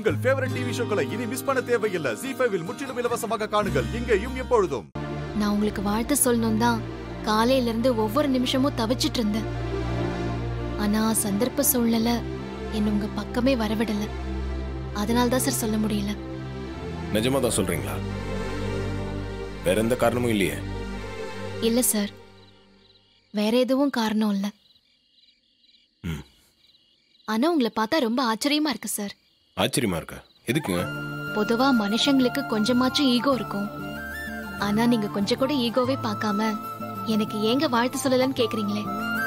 உங்கள் favourite TV ஷோக்களை இனி miss பண்ண தேவையில்லை ஜி ஃபைவில் முற்றிலும் இலவசமாக காணுங்கள் இங்கேயும் எப்பொழுதும் நான் உங்களுக்கு வாழ்த்து சொல்லணும் தான் காலையில இருந்து ஒவ்வொரு நிமிஷமும் தவிச்சிட்டு இருந்தேன் ஆனா சந்தர்ப்ப சூழ்நிலை என்ன உங்க பக்கமே வரவிடல அதனால தான் சார் சொல்ல முடியல நிஜமா தான் சொல்றீங்களா வேற எந்த காரணமும் இல்லையே இல்ல சார் வேற எதுவும் காரணம் இல்ல ம். ஆனா உங்களை பார்த்தா ரொம்ப ஆச்சரியமா இருக்கு சார் ஆச்சரியமா இருக்கா எதுக்குங்க பொதுவா மனுஷங்களுக்கு கொஞ்சமாச்சும் ஈகோ இருக்கும் ஆனா நீங்க கொஞ்சம் கூட ஈகோவே பார்க்காம எனக்கு ஏங்க வாழ்த்து சொல்லலன்னு கேக்குறீங்களே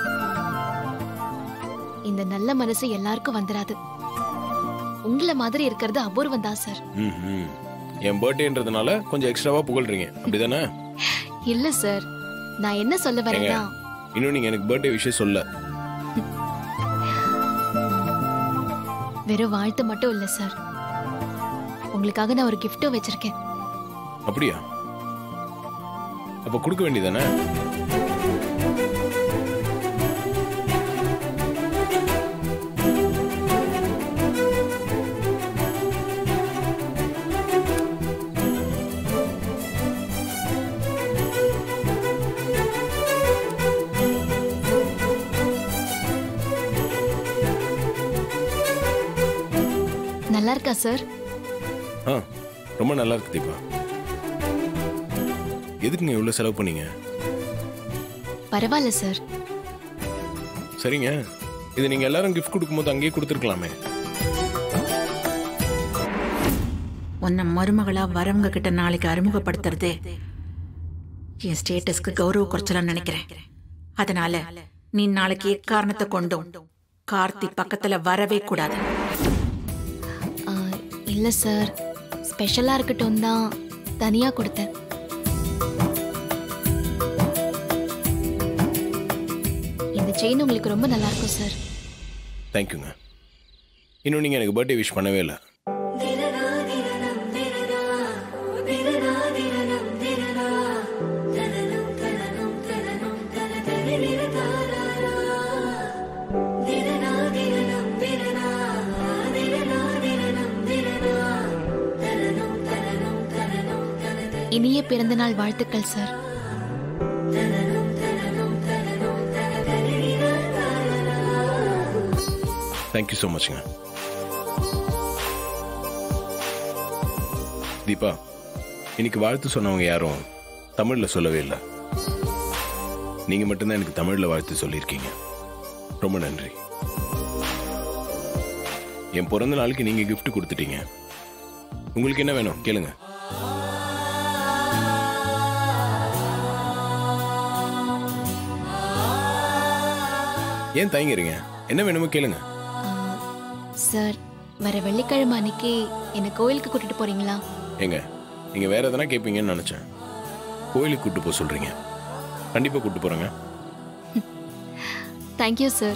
இந்த நல்ல மனசு எல்லாருக்கும் வந்துராது உங்களை மாதிரி இருக்கிறது அபூர்வம் தான் சார் ம் ம். என் பர்த்டேன்றதுனால கொஞ்சம் எக்ஸ்ட்ராவா புகழ்றீங்க அப்படிதானே இல்ல சார் நான் என்ன சொல்ல வரேன்னா இன்னும் நீங்க எனக்கு பர்த்டே விஷயம் சொல்ல வெறும் வாழ்த்து மட்டும் இல்ல சார் உங்களுக்காக நான் ஒரு கிஃப்ட்டும் வச்சிருக்கேன் அப்படியா அப்ப கொடுக்க வேண்டியதானே நல்லா இருக்கா சார் ஆ ரொம்ப நல்லா இருக்கு தீபா எதுக்குங்க இவ்வளவு செலவு பண்ணீங்க பரவாயில்ல சார் சரிங்க இது நீங்க எல்லாரும் கிஃப்ட் கொடுக்கும்போது அங்கேயே கொடுத்துருக்கலாமே உன்னை மருமகளா வரவங்க கிட்ட நாளைக்கு அறிமுகப்படுத்துறதே என் ஸ்டேட்டஸ்க்கு கௌரவ குறைச்சலாம் நினைக்கிறேன் அதனால நீ நாளைக்கு எக்காரணத்தை கொண்டும் கார்த்தி பக்கத்துல வரவே கூடாது ஆ, இல்ல சார் ஸ்பெஷலா இருக்கட்டும் தான் தனியா கொடுத்தேன் இந்த செயின் உங்களுக்கு ரொம்ப நல்லா இருக்கும் சார் தேங்க்யூங்க இன்னும் நீங்க எனக்கு பர்த்டே விஷ் பண்ணவே இல்லை இனிய பிறந்தநாள் வாழ்த்துக்கள் சார் தேங்க்யூ ஸோ மச்ங்க தீபா இன்னைக்கு வாழ்த்து சொன்னவங்க யாரும் தமிழ்ல சொல்லவே இல்லை நீங்க மட்டும்தான் எனக்கு தமிழ்ல வாழ்த்து சொல்லியிருக்கீங்க ரொம்ப நன்றி என் பிறந்த நாளுக்கு நீங்க gift கொடுத்துட்டீங்க உங்களுக்கு என்ன வேணும் கேளுங்க ஏன் தயங்குறீங்க என்ன வேணுமோ கேளுங்க ஆ, சார் வர வெள்ளிக்கிழமை அன்னைக்கு என்னை கோயிலுக்கு கூட்டிட்டு போறீங்களா ஏங்க நீங்க வேற எதனா கேட்பீங்கன்னு நினைச்சேன் கோயிலுக்கு கூட்டு போக சொல்றீங்க கண்டிப்பா கூட்டு போறேங்க தேங்க்யூ சார்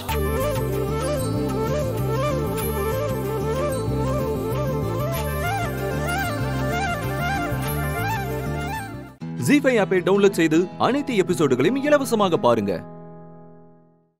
ஜி ஃபைவ் ஆப்பை டவுன்லோட் செய்து அனைத்து எபிசோடுகளையும் இலவசமாக பாருங்க